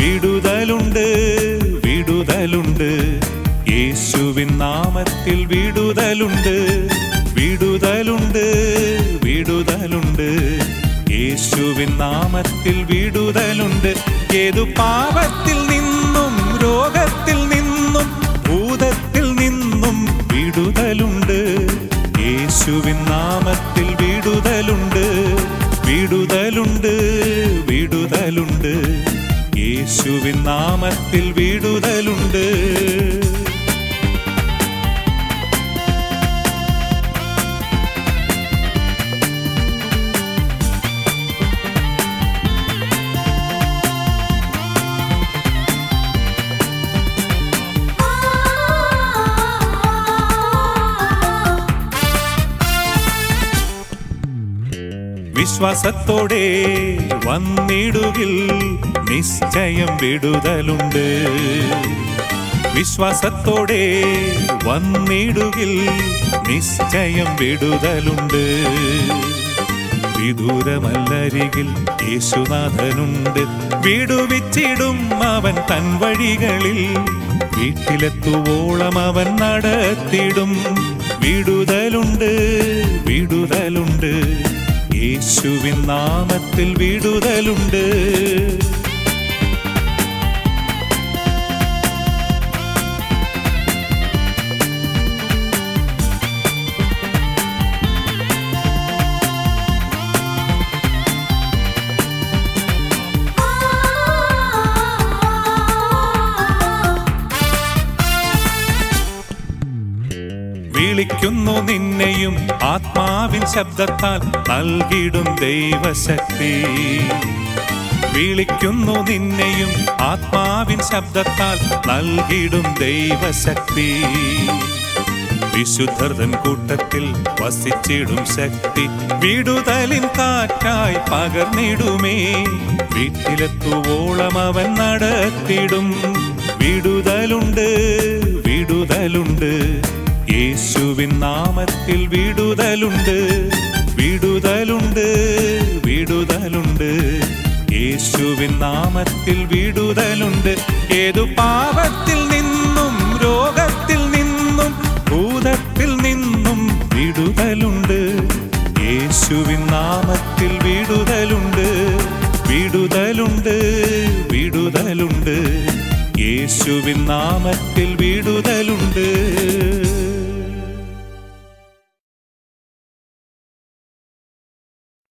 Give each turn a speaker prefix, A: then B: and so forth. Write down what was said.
A: വിടുതലുണ്ട് വിടുതലുണ്ട് യേശുവിൻ നാമത്തിൽ വിടുതലുണ്ട് വിടുതലുണ്ട് വിടുതലുണ്ട് യേശുവിൻ നാമത്തിൽ വിടുതലുണ്ട് ഏതു പാപത്തിൽ നിന്നും രോഗത്തിൽ നിന്നും ഭൂതത്തിൽ നിന്നും വിടുതലുണ്ട് യേശുവിൻ നാമത്തിൽ വിടുതലുണ്ട് വിടുതലുണ്ട് വിടുതലുണ്ട് യേശുവിൻ നാമത്തിൽ വിടുതലുണ്ട് വിശ്വാസത്തോടെ വന്നിടുകിൽ നിശ്ചയം വിടുതലുണ്ട് വിശ്വാസത്തോടെ വന്നിടുകിൽ നിശ്ചയം വിടുതലുണ്ട് വിദൂരമല്ലരികിൽ യേശുനാഥനുണ്ട് വിടുവിച്ചിടും അവൻ തൻ വഴികളിൽ വീട്ടിലെത്തുവോളം അവൻ നടത്തിടും വിടുതലുണ്ട് വിടുതലുണ്ട് യേശുവിൻ നാമത്തിൽ വിടുതലുണ്ട് വിളിക്കുന്നു നിന്നെയും ആത്മാവിൻ ശബ്ദത്താൽ നൽകിടും ദൈവശക്തി വിളിക്കുന്നു നിന്നെയും ആത്മാവിൻ ശബ്ദത്താൽ നൽകിടും ദൈവശക്തി വിശുദ്ധർതൻ കൂട്ടത്തിൽ വസിച്ചിടും ശക്തി വിടുതലിൻ കാറ്റായി പകർന്നിടുമേ വീട്ടിലെത്തുവോളം അവൻ നടത്തിടും വിടുതലുണ്ട് വിടുതലുണ്ട് യേശുവിൻ നാമത്തിൽ വിടുതലുണ്ട് വിടുതലുണ്ട് വിടുതലുണ്ട് യേശുവിൻ നാമത്തിൽ വിടുതലുണ്ട് ഏതു പാപത്തിൽ നിന്നും രോഗത്തിൽ നിന്നും ഭൂതത്തിൽ നിന്നും വിടുതലുണ്ട് യേശുവിൻ നാമത്തിൽ വിടുതലുണ്ട് വിടുതലുണ്ട് വിടുതലുണ്ട് യേശുവിൻ നാമത്തിൽ വിടുതലുണ്ട്